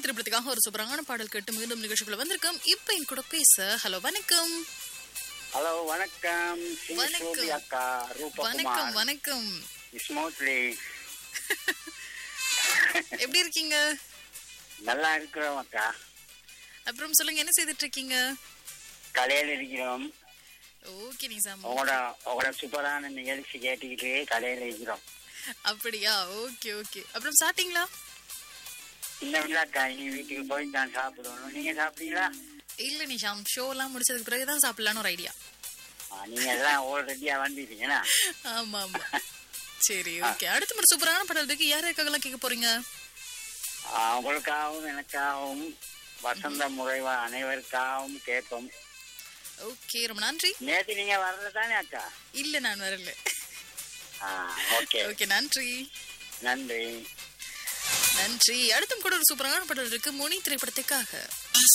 திரைப்படத்துக்காக ஒரு சூப்பரான பாடல் கேட்டு மீண்டும் நிகழ்ச்சிக்குள்ள வந்திருக்கோம் இப்ப என் கூட பேச ஹலோ வணக்கம் ஹலோ வணக்கம் வணக்கம். சிவசோபி அக்கா வணக்கம் ரூபகுமார் வணக்கம் ஸ்மூத்லி எப்படி இருக்கீங்க நல்லா இருக்கிறோம் அக்கா அப்புறம் சொல்லுங்க என்ன செய்துட்டு இருக்கீங்க கடையில் இருக்கிறோம் ஓகே நிசாம் உங்களோட உங்களோட சூப்பரான நிகழ்ச்சி கேட்டுக்கிட்டு கடையில் இருக்கிறோம் அப்படியா ஓகே ஓகே அப்புறம் சாப்பிட்டீங்களா இன்னும் அக்கா இனி வீட்டுக்கு போய் தான் சாப்பிடணும் நீங்க சாப்பிட்டீங்களா இல்ல நிஷாம் ஷோ எல்லாம் முடிச்சதுக்கு பிறகுதான் சாப்பிடலான்னு ஒரு ஐடியா ஆ, நீங்க எல்லாம் ஆல்ரெடியா வந்துட்டீங்கன்னா ஆமா ஆமா சரி ஓகே அடுத்த ஒரு சூப்பரான பாடல் இருக்கு யார் யாருக்காகலாம் கேட்க போறீங்க ஆ, உங்களுக்காகவும் எனக்காகவும் வசந்த முறைவா அனைவருக்காகவும் கேட்போம் ஓகே ரொம்ப நன்றி நேற்று நீங்க வர்றது தானே அக்கா இல்ல நான் வரல ஆ ஓகே ஓகே நன்றி நன்றி நன்றி அடுத்தும் கூட ஒரு சூப்பரான பாடல் இருக்கு முனி திரைப்படத்துக்காக